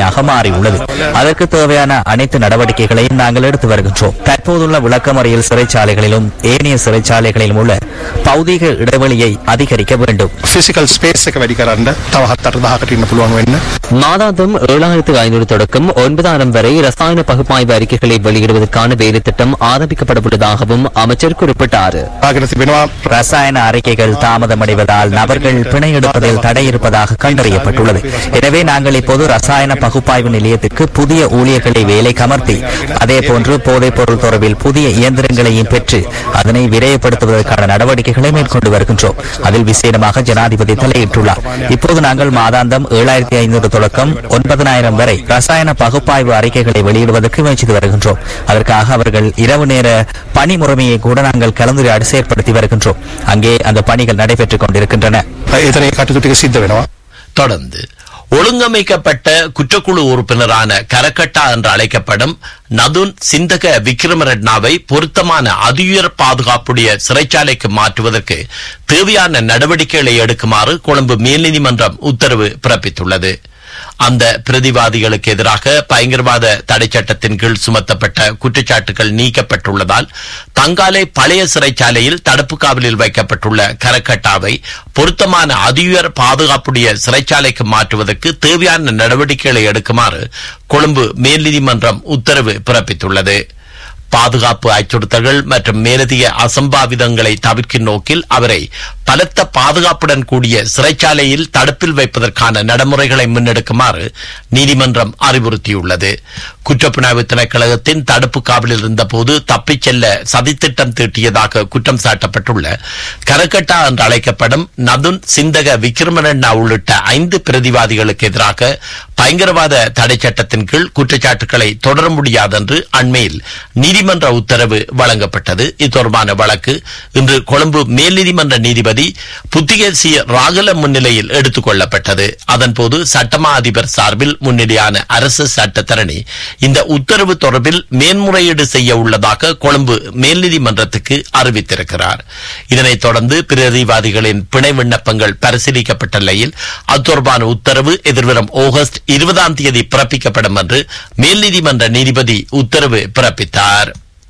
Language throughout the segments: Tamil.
பிரச்சனையாக மாறியுள்ளது அதற்கு தேவையான அனைத்து நடவடிக்கைகளையும் நாங்கள் எடுத்து வருகின்றோம் தற்போதுள்ள விளக்கமறியல் சிறைச்சாலைகளிலும் ஏனைய சிறைச்சாலைகளிலும் உள்ள பௌதீக இடைவெளியை அதிகரிக்க வேண்டும் ෆිසිකල් ස්පේස් එක වැඩි කරන්න තව හත්තර දහකට ඉන්න පුළුවන් වෙන්න மாதாந்தம் ஏழாயிரத்து ஐநூறு தொடக்கம் ஒன்பதாயிரம் வரை ரசாயன பகுப்பாய்வு அறிக்கைகளை வெளியிடுவதற்கான வேலை திட்டம் ஆரம்பிக்கப்படவுள்ளதாகவும் அமைச்சர் குறிப்பிட்டார் ආගෙන තිබෙනවා ரசாயன அறிக்கைகள் தாமதமடைவதால் நபர்கள் பிணை எடுப்பதில் தடை இருப்பதாக கண்டறியப்பட்டுள்ளது எனவே நாங்கள் இப்போது ரசாயன பகுப்பாய்வு நிலையத்திற்கு புதிய ஊழியர்களை வேலை கமர்த்தி அதேபோன்று போதைப் பொருள் தொடர்பில் புதிய இயந்திரங்களையும் பெற்று அதனை விரைவுபடுத்துவதற்கான நடவடிக்கைகளை மேற்கொண்டு வருகின்றோம் அதில் விசேடமாக ஜனாதிபதி தலையிட்டுள்ளார் இப்போது நாங்கள் மாதாந்தம் ஏழாயிரத்தி ஐநூறு தொடக்கம் ஒன்பதனாயிரம் வரை ரசாயன பகுப்பாய்வு அறிக்கைகளை வெளியிடுவதற்கு முயற்சித்து வருகின்றோம் அதற்காக அவர்கள் இரவு நேர பணி முறைமையை கூட நாங்கள் கலந்துரையாடி செயற்படுத்தி வருகின்றோம் அங்கே அந்த பணிகள் நடைபெற்றுக் கொண்டிருக்கின்றன එතන ඒ කටයුතු ටික සිද්ධ වෙනවා தொடர்ந்து ஒழுங்கமைக்கப்பட்ட குற்றக்குழு உறுப்பினரான கரக்கட்டா என்று அழைக்கப்படும் நதுன் சிந்தக விக்ரமரெட்னாவை பொருத்தமான அதியுயர் பாதுகாப்புடைய சிறைச்சாலைக்கு மாற்றுவதற்கு தேவையான நடவடிக்கைகளை எடுக்குமாறு கொழும்பு மேல்நீதிமன்றம் உத்தரவு பிறப்பித்துள்ளது அந்த பிரதிவாதிகளுக்கு எதிராக பயங்கரவாத தடை சட்டத்தின் கீழ் சுமத்தப்பட்ட குற்றச்சாட்டுகள் நீக்கப்பட்டுள்ளதால் தங்காலை பழைய சிறைச்சாலையில் தடுப்பு காவலில் வைக்கப்பட்டுள்ள கரக்கட்டாவை பொருத்தமான அதியுயர் பாதுகாப்புடைய சிறைச்சாலைக்கு மாற்றுவதற்கு தேவையான நடவடிக்கைகளை எடுக்குமாறு கொழும்பு மேல்நீதிமன்றம் உத்தரவு பிறப்பித்துள்ளது பாதுகாப்பு அச்சுறுத்தல்கள் மற்றும் மேலதிக அசம்பாவிதங்களை தவிர்க்கும் நோக்கில் அவரை பலத்த பாதுகாப்புடன் கூடிய சிறைச்சாலையில் தடுப்பில் வைப்பதற்கான நடைமுறைகளை முன்னெடுக்குமாறு நீதிமன்றம் அறிவுறுத்தியுள்ளது குற்றப்புலனாய்வு திணைக்களகத்தின் தடுப்பு காவலில் இருந்தபோது தப்பிச் செல்ல சதித்திட்டம் தீட்டியதாக குற்றம் சாட்டப்பட்டுள்ள கரக்கட்டா என்று அழைக்கப்படும் நதுன் சிந்தக விக்ரமணண்ணா உள்ளிட்ட ஐந்து பிரதிவாதிகளுக்கு எதிராக பயங்கரவாத தடை சட்டத்தின் கீழ் குற்றச்சாட்டுகளை தொடர முடியாதென்று அண்மையில் நீதிமன்ற உத்தரவு வழங்கப்பட்டது இது தொடர்பான வழக்கு இன்று கொழும்பு மேல் நீதிமன்ற நீதிபதி புத்திகேசிய ராகல முன்னிலையில் எடுத்துக் கொள்ளப்பட்டது அதன்போது சட்டமா அதிபர் சார்பில் முன்னிலையான அரசு சட்டத்தரணி இந்த உத்தரவு தொடர்பில் மேன்முறையீடு செய்ய உள்ளதாக கொழும்பு மேல் நீதிமன்றத்துக்கு அறிவித்திருக்கிறார் இதனைத் தொடர்ந்து பிரதிவாதிகளின் பிணை விண்ணப்பங்கள் பரிசீலிக்கப்பட்ட நிலையில் அது தொடர்பான உத்தரவு எதிர்வரும் ஆகஸ்ட் இருபதாம் தேதி பிறப்பிக்கப்படும் என்று மேல் நீதிமன்ற நீதிபதி உத்தரவு பிறப்பித்தார்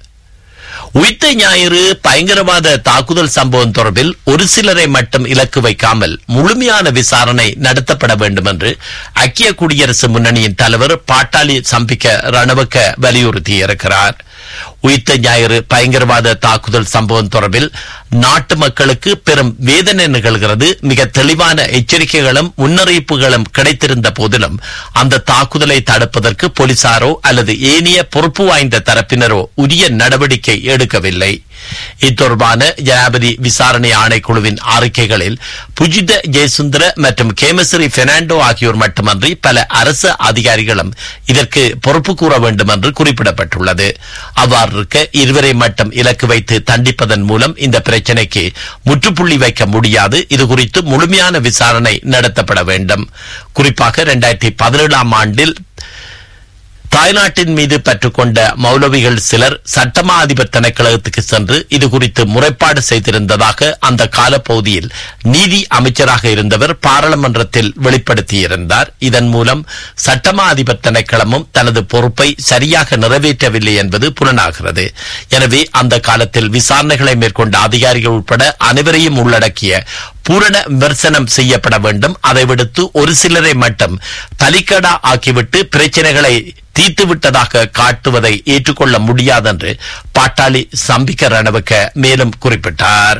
உயிர்த்த ஞாயிறு பயங்கரவாத தாக்குதல் சம்பவம் தொடர்பில் ஒரு சிலரை மட்டும் இலக்கு வைக்காமல் முழுமையான விசாரணை நடத்தப்பட வேண்டும் என்று ஐக்கிய குடியரசு முன்னணியின் தலைவர் பாட்டாளி சம்பிக்க ரணவக்க வலியுறுத்தியிருக்கிறார் உயிர்த்த ஞாயிறு பயங்கரவாத தாக்குதல் சம்பவம் தொடர்பில் நாட்டு மக்களுக்கு பெரும் வேதனை நிகழ்கிறது மிக தெளிவான எச்சரிக்கைகளும் முன்னறிவிப்புகளும் கிடைத்திருந்த போதிலும் அந்த தாக்குதலை தடுப்பதற்கு போலீசாரோ அல்லது ஏனைய பொறுப்பு வாய்ந்த தரப்பினரோ உரிய நடவடிக்கை எடுக்கவில்லை இத்தொடர்பான ஜனாபதி விசாரணை ஆணைக்குழுவின் அறிக்கைகளில் புஜித ஜெயசுந்தர மற்றும் கேமஸ்ரீ பெர்னாண்டோ ஆகியோர் மட்டுமன்றி பல அரசு அதிகாரிகளும் இதற்கு பொறுப்பு கூற வேண்டும் என்று குறிப்பிடப்பட்டுள்ளது அவ்வாறு இருக்க இருவரை மட்டும் இலக்கு வைத்து தண்டிப்பதன் மூலம் இந்த பிரச்சினைக்கு முற்றுப்புள்ளி வைக்க முடியாது இது குறித்து முழுமையான விசாரணை நடத்தப்பட வேண்டும் குறிப்பாக இரண்டாயிரத்தி பதினேழாம் ஆண்டில் தாய்நாட்டின் மீது பெற்றுக்கொண்ட மௌலவிகள் சிலர் சட்டமா அதிபர் திணைக்களத்துக்கு சென்று இது குறித்து முறைப்பாடு செய்திருந்ததாக அந்த காலப்பகுதியில் நீதி அமைச்சராக இருந்தவர் பாராளுமன்றத்தில் வெளிப்படுத்தியிருந்தார் இதன் மூலம் சட்டமா அதிபர் திணைக்களமும் தனது பொறுப்பை சரியாக நிறைவேற்றவில்லை என்பது புலனாகிறது எனவே அந்த காலத்தில் விசாரணைகளை மேற்கொண்ட அதிகாரிகள் உட்பட அனைவரையும் உள்ளடக்கிய பூரண விமர்சனம் செய்யப்பட வேண்டும் அதை விடுத்து ஒரு சிலரை மட்டும் தலிக்கடா ஆக்கிவிட்டு பிரச்சனைகளை தீர்த்து விட்டதாக காட்டுவதை ஏற்றுக்கொள்ள முடியாதென்று பாட்டாளி சம்பிக்க ரணவக்க மேலும் குறிப்பிட்டார்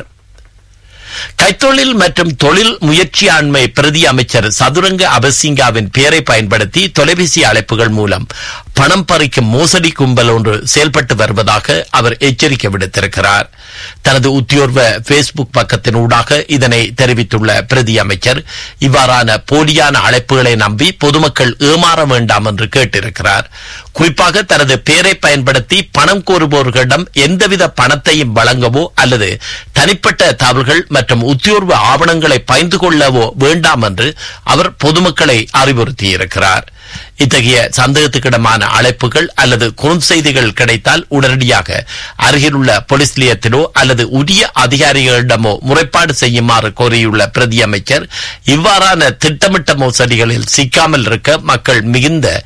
கைத்தொழில் மற்றும் தொழில் முயற்சியாண்மை பிரதி அமைச்சர் சதுரங்க அபசிங்காவின் பெயரை பயன்படுத்தி தொலைபேசி அழைப்புகள் மூலம் பணம் பறிக்கும் மோசடி கும்பல் ஒன்று செயல்பட்டு வருவதாக அவர் எச்சரிக்கை விடுத்திருக்கிறார் தனது உத்தியோர்வ பேஸ்புக் பக்கத்தின் ஊடாக இதனை தெரிவித்துள்ள பிரதி அமைச்சர் இவ்வாறான போலியான அழைப்புகளை நம்பி பொதுமக்கள் ஏமாற வேண்டாம் என்று கேட்டிருக்கிறார் குறிப்பாக தனது பெயரை பயன்படுத்தி பணம் கோருபவர்களிடம் எந்தவித பணத்தையும் வழங்கவோ அல்லது தனிப்பட்ட தகவல்கள் மற்றும் உத்தியோர்வ ஆவணங்களை பகிர்ந்து கொள்ளவோ வேண்டாம் என்று அவர் பொதுமக்களை அறிவுறுத்தியிருக்கிறார் இத்தகைய சந்தேகத்துக்கிடமான அழைப்புகள் அல்லது குறுஞ்செய்திகள் கிடைத்தால் உடனடியாக அருகிலுள்ள போலீஸ் நிலையத்திலோ அல்லது உரிய அதிகாரிகளிடமோ முறைப்பாடு செய்யுமாறு கோரியுள்ள பிரதி அமைச்சர் இவ்வாறான திட்டமிட்ட மோசடிகளில் சிக்காமல் இருக்க மக்கள் மிகுந்த